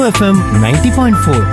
FM ninety point four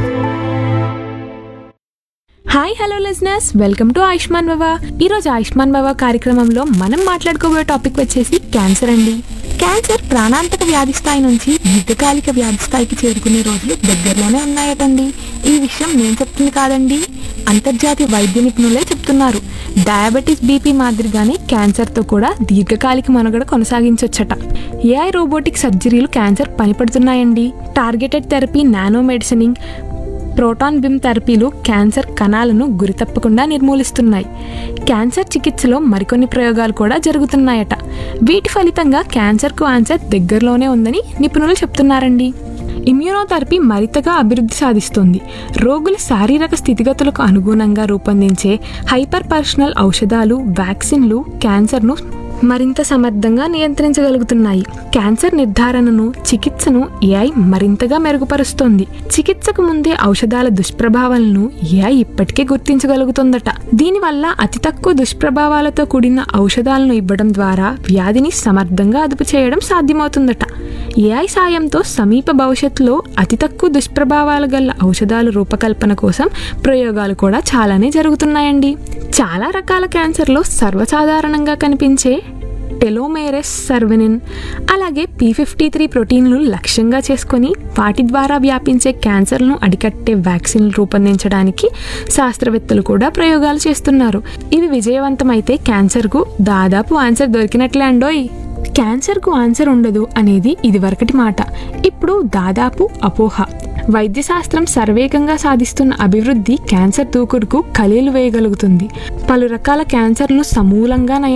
hi hello listeners welcome to Ayushman Baba ఈరోజు ఆయుష్మాన్ బాబా కార్యక్రమంలో మనం మాట్లాడుకోబోయే టాపిక్ వచ్చేసి క్యాన్సర్ అండి క్యాన్సర్ ప్రాణాంతక వ్యాధి స్థాయి నుంచి దీర్ఘకాలిక వ్యాధి స్థాయికి చేరుకునే రోజులు దగ్గరలోనే ఉన్నాయటండి ఈ విషయం నేను చెప్తుంది కాదండి అంతర్జాతీయ వైద్య నిపుణులే చెప్తున్నారు డయాబెటీస్ బీపీ మాదిరిగానే క్యాన్సర్తో కూడా దీర్ఘకాలిక మనుగడ కొనసాగించవచ్చట ఏఐ రోబోటిక్ సర్జరీలు క్యాన్సర్ పనిపడుతున్నాయండి టార్గెటెడ్ థెరపీ నానో మెడిసినింగ్ ప్రోటాన్ బిమ్ థెరపీలు క్యాన్సర్ కణాలను గురితప్పకుండా నిర్మూలిస్తున్నాయి క్యాన్సర్ చికిత్సలో మరికొన్ని ప్రయోగాలు కూడా జరుగుతున్నాయట వీటి ఫలితంగా క్యాన్సర్కు ఆన్సర్ దగ్గరలోనే ఉందని నిపుణులు చెప్తున్నారండి ఇమ్యూనోథెరపీ మరింతగా అభివృద్ధి సాధిస్తుంది రోగుల శారీరక స్థితిగతులకు అనుగుణంగా రూపొందించే హైపర్ పర్సనల్ ఔషధాలు వ్యాక్సిన్లు క్యాన్సర్ను మరింత సమర్థంగా నియంత్రించగలుగుతున్నాయి క్యాన్సర్ నిర్ధారణను చికిత్సను ఏఐ మరింతగా మెరుగుపరుస్తోంది చికిత్సకు ముందే ఔషధాల దుష్ప్రభావాలను ఏఐ ఇప్పటికే గుర్తించగలుగుతుందట దీనివల్ల అతి తక్కువ దుష్ప్రభావాలతో కూడిన ఔషధాలను ఇవ్వడం ద్వారా వ్యాధిని సమర్థంగా అదుపు చేయడం సాధ్యమవుతుందట ఏఐ సాయంతో సమీప భవిష్యత్తులో అతి తక్కువ దుష్ప్రభావాలు గల ఔషధాల రూపకల్పన కోసం ప్రయోగాలు కూడా చాలానే జరుగుతున్నాయండి చాలా రకాల క్యాన్సర్లో సర్వసాధారణంగా కనిపించే టెలోమేరస్ సర్వెనిన్ అలాగే పీ ఫిఫ్టీ త్రీ ప్రోటీన్లు లక్ష్యంగా చేసుకొని వాటి ద్వారా వ్యాపించే క్యాన్సర్ను అడికట్టే వ్యాక్సిన్లు రూపొందించడానికి శాస్త్రవేత్తలు కూడా ప్రయోగాలు చేస్తున్నారు ఇవి విజయవంతమైతే క్యాన్సర్కు దాదాపు ఆన్సర్ దొరికినట్లే అండోయ్ క్యాన్సర్కు ఆన్సర్ ఉండదు అనేది ఇదివరకటి మాట ఇప్పుడు దాదాపు అపోహ వైద్యశాస్త్రం సర్వేగంగా సాధిస్తున్న అభివృద్ధి క్యాన్సర్ దూకుడుకు కలీలు వేయగలుగుతుంది పలు రకాల క్యాన్సర్ను సమూలంగా నయం